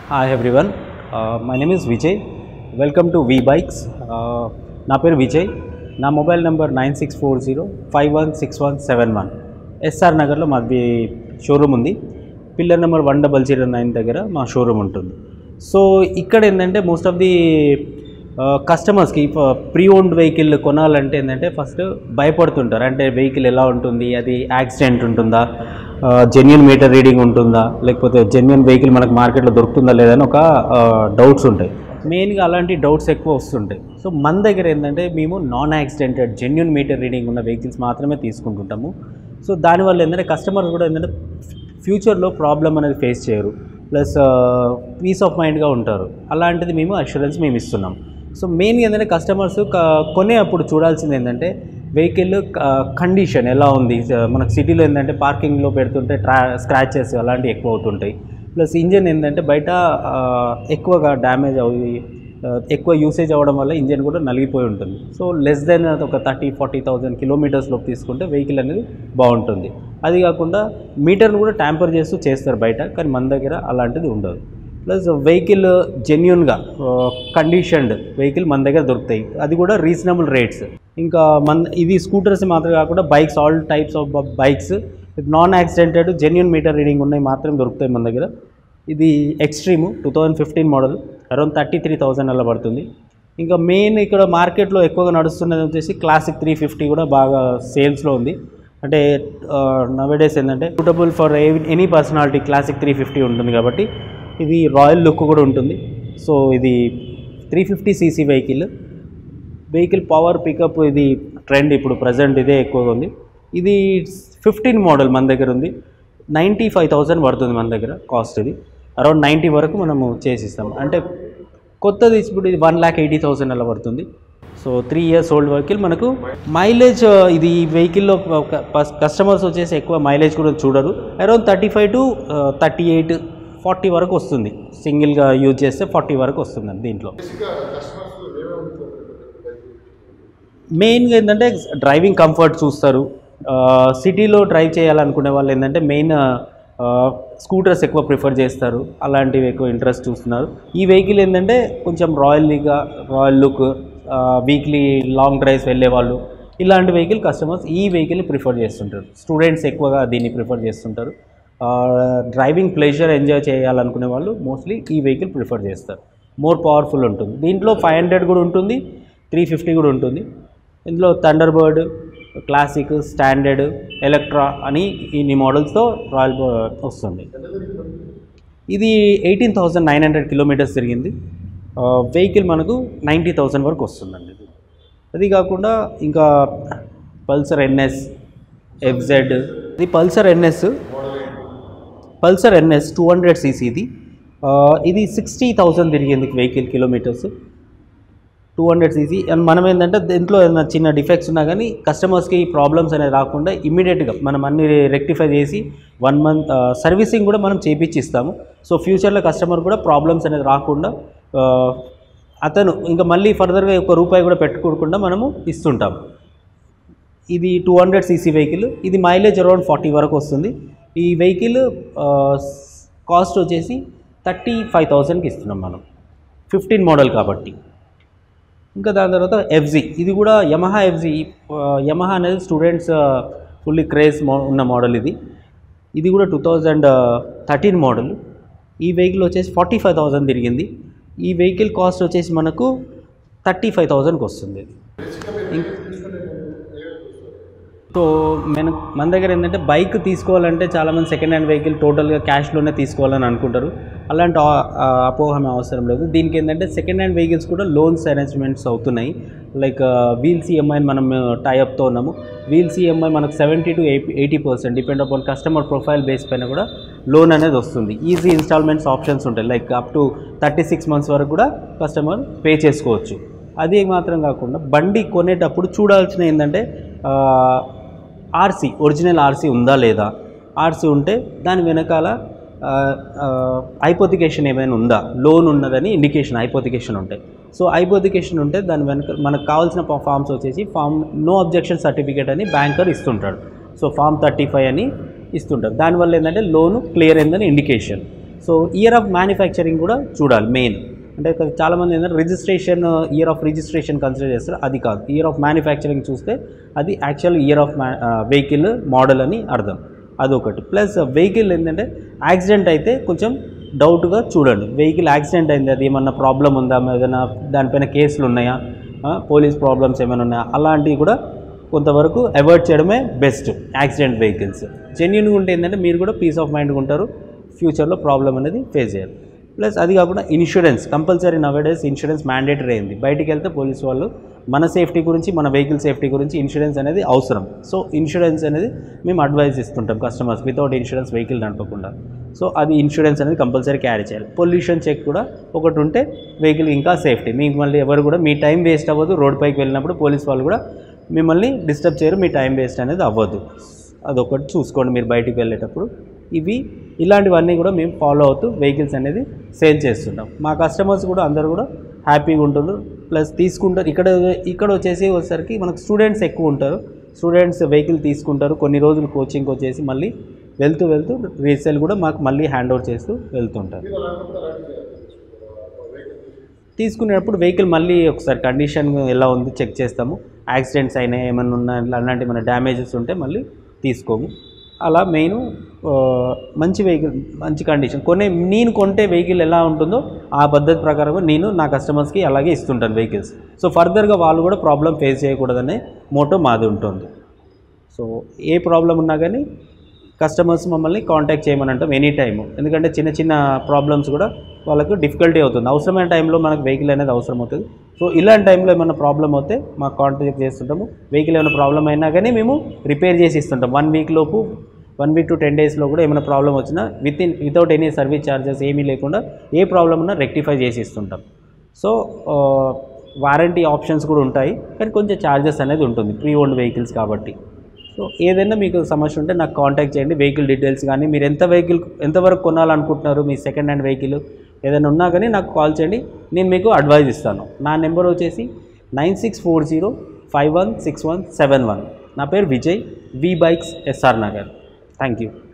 hi everyone my name is Vijay welcome to V bikes నా పేరు విజయ్ నా mobile number nine six four zero five one six one seven one SR నగర్లో మాది showroom ఉంది pillar number one double zero nine దగ్గర మా showroom ఉంటుంది so ఇక్కడ ఏంటంటే మోస్ట్ ఆఫ్ ది కస్టమర్స్కి ప్రీ ఓన్డ్ వెహికల్ కొనాలంటే ఏంటంటే ఫస్ట్ భయపడుతుంటారు అంటే వెహికల్ ఎలా ఉంటుంది అది యాక్సిడెంట్ ఉంటుందా జెన్యున్ మీటర్ రీడింగ్ ఉంటుందా లేకపోతే జెన్యున్ వెహికల్ మనకు మార్కెట్లో దొరుకుతుందా లేదని ఒక డౌట్స్ ఉంటాయి మెయిన్గా అలాంటి డౌట్స్ ఎక్కువ వస్తుంటాయి సో మన దగ్గర ఏంటంటే మేము non accidented genuine meter reading ఉన్న వెహికల్స్ మాత్రమే తీసుకుంటుంటాము సో దానివల్ల ఏంటంటే కస్టమర్స్ కూడా ఏంటంటే ఫ్యూచర్లో ప్రాబ్లం అనేది ఫేస్ చేయరు ప్లస్ పీస్ ఆఫ్ మైండ్గా ఉంటారు అలాంటిది మేము అష్యూరెన్స్ మేము ఇస్తున్నాం సో మెయిన్గా ఏంటంటే కస్టమర్స్ కొనే అప్పుడు చూడాల్సింది ఏంటంటే వెహికల్ కండిషన్ ఎలా ఉంది మనకు సిటీలో ఏంటంటే పార్కింగ్లో పెడుతుంటే ట్రా స్క్రాచెస్ అలాంటివి ఎక్కువ అవుతుంటాయి ప్లస్ ఇంజన్ ఏంటంటే బయట ఆ, ఎక్కువగా డ్యామేజ్ అవి ఆ, ఎక్కువ యూసేజ్ అవ్వడం వల్ల ఇంజన్ కూడా నలిగిపోయి ఉంటుంది సో లెస్ దెన్ ఒక థర్టీ ఫార్టీ థౌజండ్ కిలోమీటర్స్లోకి తీసుకుంటే వెహికల్ అనేది బాగుంటుంది అది కాకుండా మీటర్ను కూడా ట్యాంపర్ చేస్తూ చేస్తారు బయట కానీ మన దగ్గర అలాంటిది ఉండదు ప్లస్ వెహికల్ జెన్యున్గా కండిషన్డ్ వెహికల్ మన దగ్గర దొరుకుతాయి అది కూడా రీజనబుల్ రేట్స్ ఇంకా మన ఇది స్కూటర్స్ మాత్రమే కాకుండా bikes all types of bikes non accidented genuine meter reading ఉన్నాయి మాత్రం దొరుకుతాయి మన దగ్గర ఇది Xtreme two thousand fifteen model around thirty three thousand అలా పడుతుంది ఇంకా మెయిన్ ఇక్కడ మార్కెట్లో ఎక్కువగా నడుస్తున్నది వచ్చేసి క్లాసిక్ త్రీ ఫిఫ్టీ కూడా బాగా సేల్స్లో ఉంది అంటే నవేడేస్ ఏంటంటే suitable for any personality classic three fifty ఉంటుంది కాబట్టి ఇది రాయల్ లుక్ కూడా ఉంటుంది సో ఇది three fifty cc vehicle vehicle power pickup ఇది ట్రెండ్ ఇప్పుడు ప్రజెంట్ ఇదే ఎక్కువగా ఉంది ఇది ఫిఫ్టీన్ మోడల్ మన దగ్గర ఉంది నైంటీ ఫైవ్ థౌజండ్ పడుతుంది మన దగ్గర కాస్ట్ ఇది అరౌండ్ నైంటీ వరకు మనము చేసిస్తాం అంటే కొత్తది ఇప్పుడు ఇది వన్ ల్యాక్ ఎయిటీ థౌసండ్ అలా పడుతుంది so three years old vehicle మనకు మైలేజ్ ఇది ఈ వెహికల్లో కస్టమర్స్ వచ్చేసి ఎక్కువ మైలేజ్ కూడా చూడరు around thirty five to thirty eight forty వరకు వస్తుంది సింగిల్గా యూజ్ చేస్తే ఫార్టీ వరకు వస్తుంది దీంట్లో మెయిన్గా ఏంటంటే డ్రైవింగ్ కంఫర్ట్ చూస్తారు సిటీలో డ్రైవ్ చేయాలనుకునే వాళ్ళు ఏంటంటే మెయిన్ స్కూటర్స్ ఎక్కువ ప్రిఫర్ చేస్తారు అలాంటివి ఎక్కువ ఇంట్రెస్ట్ చూస్తున్నారు ఈ వెహికల్ ఏంటంటే కొంచెం రాయల్లీగా royal look weekly long drives వెళ్ళే వాళ్ళు ఇలాంటి వెహికల్ కస్టమర్స్ ఈ వెహికల్ ప్రిఫర్ చేస్తుంటారు స్టూడెంట్స్ ఎక్కువగా దీన్ని ప్రిఫర్ చేస్తుంటారు డ్రైవింగ్ ప్లెజర్ ఎంజాయ్ చేయాలనుకునే వాళ్ళు మోస్ట్లీ ఈ వెహికల్ ప్రిఫర్ చేస్తారు మోర్ పవర్ఫుల్ ఉంటుంది దీంట్లో ఫైవ్ హండ్రెడ్ కూడా ఉంటుంది త్రీ ఫిఫ్టీ కూడా ఉంటుంది ఇందులో Thunderbird Classic Standard Electra అని ఇన్ని మోడల్స్తో రాయల్ వస్తుంది ఇది eighteen thousand nine hundred kilometres తిరిగింది వెహికల్ మనకు నైంటీ థౌజండ్ వరకు వస్తుందండి ఇది అది కాకుండా ఇంకా పల్సర్ ఎన్ఎస్ ఎఫ్జెడ్ ఇది Pulsar NS Pulsar NS two hundred సీసీది ఇది సిక్స్టీ థౌజండ్ తిరిగింది vehicle kilometres two hundred cc and మనం ఏంటంటే దీంట్లో ఏదైనా చిన్న డిఫెక్ట్స్ ఉన్నా కానీ కస్టమర్స్కి ప్రాబ్లమ్స్ అనేది రాకుండా ఇమీడియట్గా మనం అన్ని రెక్టిఫై చేసి వన్ మంత్ సర్వీసింగ్ కూడా మనం చేపించి ఇస్తాము సో ఫ్యూచర్లో కస్టమర్ కూడా ప్రాబ్లమ్స్ అనేది రాకుండా ఆ, అతను ఇంకా మళ్ళీ ఫర్దర్గా ఒక రూపాయి కూడా పెట్టుకోకుండా మనము ఇస్తుంటాం ఇది టూ హండ్రెడ్ సీసీ వెహికల్ ఇది మైలేజ్ అరౌండ్ ఫార్టీ వరకు వస్తుంది ఈ వెహికల్ కాస్ట్ వచ్చేసి థర్టీ ఫైవ్ థౌజండ్కి ఇస్తున్నాం మనం ఫిఫ్టీన్ మోడల్ కాబట్టి ఇంకా దాని తర్వాత ఎఫ్జీ ఇది కూడా యమహా ఎఫ్జీ యమహా అనేది స్టూడెంట్స్ ఫుల్లీ క్రేజ్ మో ఉన్న మోడల్ ఇది ఇది కూడా టూ థౌజండ్ థర్టీన్ మోడల్ ఈ వెహికల్ వచ్చేసి ఫార్టీ ఫైవ్ థౌజండ్ తిరిగింది ఈ వెహికల్ కాస్ట్ వచ్చేసి మనకు థర్టీ ఫైవ్ థౌజండ్కి వస్తుంది ఇది ఇం- సో మన మన దగ్గర ఏంటంటే బైక్ తీసుకోవాలంటే చాలామంది సెకండ్ హ్యాండ్ వెహికల్ టోటల్గా క్యాష్లోనే తీసుకోవాలని అనుకుంటారు అలాంటి ఆ- ఆ అపోహమే అవసరం లేదు దీనికి ఏంటంటే సెకండ్ హ్యాండ్ వెహికల్స్ కూడా లోన్స్ అరేంజ్మెంట్స్ అవుతున్నాయి లైక్ వీల్ సిఎంఐ మనం టైఅప్తో ఉన్నాము వీల్ సిఎంఐ మనకు seventy to eighty eighty percent depend upon customer profile base పైన కూడా లోన్ అనేది వస్తుంది ఈజీ ఇన్స్టాల్మెంట్స్ ఆప్షన్స్ ఉంటాయి like up to thirty six months వరకు కూడా కస్టమర్ పే చేసుకోవచ్చు అది మాత్రం కాకుండా బండి కొనేటప్పుడు చూడాల్సిన ఏంటంటే ఆర్సీ ఒరిజినల్ ఆర్సీ ఉందా లేదా ఆర్సీ ఉంటే దాని వెనకాల ఐపోతికేషన్ ఏమైనా ఉందా లోన్ ఉన్నదని ఇండికేషన్ ఐపోతికేషన్ ఉంటాయి సో ఐపోతికేషన్ ఉంటే దాని వెనక మనకు కావాల్సిన ఫామ్స్ వచ్చేసి ఫామ్ నో అబ్జెక్షన్ సర్టిఫికేట్ అని బ్యాంకర్ ఇస్తుంటాడు సో ఫామ్ థర్టీ ఫైవ్ అని ఇస్తుంటారు దానివల్ల ఏంటంటే లోను క్లియర్ అయిందని indication so year of manufacturing కూడా చూడాలి మెయిన్ అంటే ఇక్కడ చాలామంది ఏంటంటే registration year of registration consider చేస్తారు అది కాదు ఇయర్ ఆఫ్ మ్యానుఫ్యాక్చరింగ్ చూస్తే అది actual year of vehicle model అని అర్థం అదొకటి ప్లస్ వెహికల్ ఏంటంటే యాక్సిడెంట్ అయితే కొంచెం డౌట్గా చూడండి వెహికల్ యాక్సిడెంట్ అయింది అది ఏమన్నా ప్రాబ్లం ఉందా ఏదైనా దానిపైన కేసులు ఉన్నాయా ఆ, పోలీస్ ప్రాబ్లమ్స్ ఏమైనా ఉన్నాయా అలాంటివి కూడా కొంతవరకు అవాయిడ్ చేయడమే బెస్ట్ యాక్సిడెంట్ వెహికల్స్ జెన్యున్గా ఉంటే ఏంటంటే మీరు కూడా పీస్ ఆఫ్ మైండ్గా ఉంటారు ఫ్యూచర్లో ప్రాబ్లం అనేది ఫేస్ చేయాలి ప్లస్ అది కాకుండా insurance compulsory nowadays insurance mandatory అయింది బయటికి వెళ్తే పోలీస్ వాళ్ళు మన సేఫ్టీ గురించి మన వెహికల్ సేఫ్టీ గురించి ఇన్సూరెన్స్ అనేది అవసరం సో ఇన్సూరెన్స్ అనేది మేము అడ్వైస్ ఇస్తుంటాం కస్టమర్స్ వితౌట్ ఇన్సూరెన్స్ వెహికల్ నడపకుండా సో అది ఇన్సూరెన్స్ అనేది కంపల్సరీ క్యారీ చేయాలి పొల్యూషన్ చెక్ కూడా ఒకటి ఉంటే వెహికల్ ఇంకా సేఫ్టీ మీకు మళ్ళీ ఎవరు కూడా మీ టైం వేస్ట్ అవ్వదు రోడ్ పైకి వెళ్ళినప్పుడు పోలీస్ వాళ్ళు కూడా మిమ్మల్ని డిస్టర్బ్ చేయరు మీ టైం వేస్ట్ అనేది అవ్వదు అదొకటి చూసుకోండి మీరు బయటికి వెళ్ళేటప్పుడు ఇవి ఇలాంటివన్నీ కూడా మేము ఫాలో అవుతూ వెహికల్స్ అనేది సేల్ చేస్తుంటాం మా కస్టమర్స్ కూడా అందరూ కూడా హ్యాపీగా ఉంటున్నారు ప్లస్ తీసుకుంటారు ఇక్కడ ఇక్కడ వచ్చేసి వచ్చేసరికి మనకు స్టూడెంట్స్ ఎక్కువ ఉంటారు స్టూడెంట్స్ వెహికల్ తీసుకుంటారు కొన్ని రోజులు కోచింగ్ వచ్చేసి మళ్ళీ వెళ్తూ వెళ్తూ రీసేల్ కూడా మాకు మళ్ళీ హ్యాండ్ ఓవర్ చేస్తూ వెళ్తుంటారు తీసుకునేటప్పుడు వెహికల్ మళ్ళీ ఒకసారి కండిషన్ ఎలా ఉంది చెక్ చేస్తాము యాక్సిడెంట్స్ అయినాయి ఏమైనా ఉన్నా అలాంటి మన డ్యామేజెస్ ఉంటే మళ్ళీ తీసుకోము అలా మెయిన్ మంచి వెహికల్ మంచి కండిషన్ కొనే నేను కొంటే వెహికల్ ఎలా ఉంటుందో ఆ పద్ధతి ప్రకారం నేను నా కస్టమర్స్కి అలాగే ఇస్తుంటాను వెహికల్స్ సో ఫర్దర్గా వాళ్ళు కూడా ప్రాబ్లం ఫేస్ చేయకూడదనే మోటో మాది ఉంటుంది సో ఏ ప్రాబ్లం ఉన్నా కానీ కస్టమర్స్ మమ్మల్ని కాంటాక్ట్ చేయమని అంటాం ఎనీ టైమ్ ఎందుకంటే చిన్న చిన్న ప్రాబ్లమ్స్ కూడా వాళ్ళకు డిఫికల్టీ అవుతుంది అవసరమైన టైంలో మనకు వెహికల్ అనేది అవసరం అవుతుంది సో ఇలాంటి టైంలో ఏమైనా ప్రాబ్లం అవుతే మాకు కాంటాక్ట్ చేస్తుంటాము వెహికల్ ఏమైనా ప్రాబ్లం అయినా కానీ మేము రిపేర్ చేసి ఇస్తుంటాం వన్ వీక్ లోపు వన్ వీక్ టు టెన్ డేస్లో కూడా ఏమైనా ప్రాబ్లం వచ్చినా with in without any service charges ఏమీ లేకుండా ఏ ప్రాబ్లం ఉన్నా రెక్టిఫై చేసి ఇస్తుంటాం సో వారంటీ ఆప్షన్స్ కూడా ఉంటాయి కానీ కొంచెం ఛార్జెస్ అనేది ఉంటుంది ప్రీ ఓన్డ్ వెహికల్స్ కాబట్టి సో ఏదైనా మీకు సమస్య ఉంటే నాకు కాంటాక్ట్ చేయండి వెహికల్ డీటెయిల్స్ కానీ మీరు ఎంత వెహికల్ ఎంతవరకు కొనాలనుకుంటున్నారు మీ సెకండ్ హ్యాండ్ వెహికల్ ఏదైనా ఉన్నా కానీ నాకు కాల్ చేయండి నేను మీకు అడ్వైజ్ ఇస్తాను నా నెంబర్ వచ్చేసి nine six four zero five one six one seven one నా పేరు Vijay V bikes SR Nagar thank you